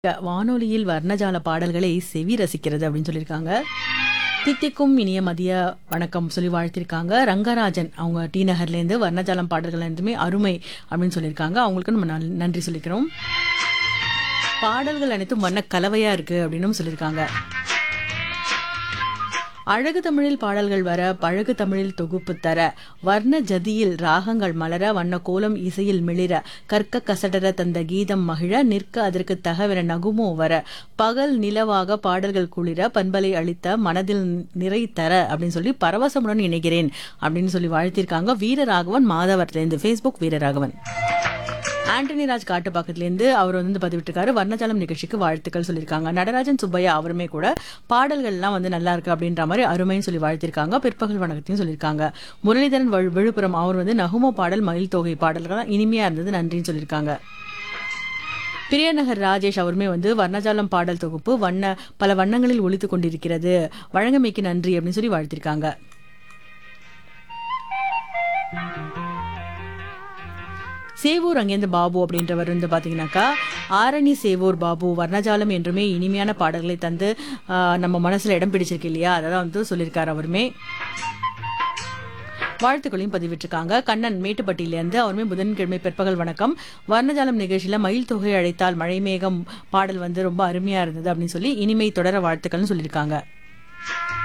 வானொலியில் வர்ணஜால பாடல்களை செவி ரசிக்கிறது அப்படின்னு சொல்லியிருக்காங்க தித்திக்கும் இனிய மதிய வணக்கம் சொல்லி வாழ்த்திருக்காங்க ரங்கராஜன் அவங்க டி நகர்லேருந்து வர்ணஜாலம் பாடல்கள் ரெண்டுமே அருமை அப்படின்னு சொல்லியிருக்காங்க அவங்களுக்கு நம்ம நல்- நன்றி சொல்லிக்கிறோம் பாடல்கள் அனைத்தும் வண்ண கலவையா இருக்கு அப்படின்னும் சொல்லியிருக்காங்க அழகு தமிழில் பாடல்கள் வர பழகு தமிழில் தொகுப்பு தர வர்ண ஜதியில் ராகங்கள் மலர வண்ண கோலம் இசையில் மிளிர கற்க கசடர தந்த கீதம் மகிழ நிற்க அதற்கு தகவென நகுமோ வர பகல் நிலவாக பாடல்கள் குளிர பண்பலை அளித்த மனதில் நிறை தர அப்படின்னு சொல்லி பரவசமுடன் இணைகிறேன் அப்படின்னு சொல்லி வாழ்த்திருக்காங்க வீரராகவன் மாதவர்லேருந்து ஃபேஸ்புக் வீரராகவன் ஆண்டனி ராஜ் காட்டு பக்கத்துலேருந்து அவர் வந்து பதிவிட்டிருக்காரு வர்ணஜாலம் நிகழ்ச்சிக்கு வாழ்த்துக்கள் சொல்லியிருக்காங்க நடராஜன் சுப்பையா அவருமே கூட பாடல்கள்லாம் வந்து நல்லா இருக்கு அப்படின்ற மாதிரி அருமைன்னு சொல்லி வாழ்த்திருக்காங்க பிற்பகல் வணக்கத்தையும் சொல்லியிருக்காங்க முரளிதரன் வழு- விழுப்புரம் அவர் வந்து நகுமோ பாடல் மயில் தொகை பாடல்கள் இனிமையா இருந்தது நன்றின்னு சொல்லியிருக்காங்க பிரியநகர் ராஜேஷ் அவருமே வந்து வர்ணஜாலம் பாடல் தொகுப்பு வண்ண பல வண்ணங்களில் ஒலித்துக் கொண்டிருக்கிறது வழங்கமைக்கு நன்றி அப்படின்னு சொல்லி வாழ்த்திருக்காங்க சேவூர் அங்கேருந்து பாபு அப்படின்றவர் வந்து பார்த்தீங்கன்னாக்கா ஆரணி சேவூர் பாபு வர்ணஜாலம் என்றுமே இனிமையான பாடல்களை தந்து ஆஹ், நம்ம மனசுல இடம் பிடிச்சிருக்கு இல்லையா அதை தான் வந்து சொல்லியிருக்காரு அவருமே வாழ்த்துக்களையும் பதிவிட்டிருக்காங்க கண்ணன் மேட்டுப்பட்டியிலேருந்து அவருமே புதன்கிழமை பிற்பகல் வணக்கம் வர்ணஜாலம் நிகழ்ச்சியில மயில் தொகை அழைத்தால் மழை மேகம் பாடல் வந்து ரொம்ப அருமையா இருந்தது அப்படின்னு சொல்லி இனிமை தொடர வாழ்த்துக்கள்னு சொல்லியிருக்காங்க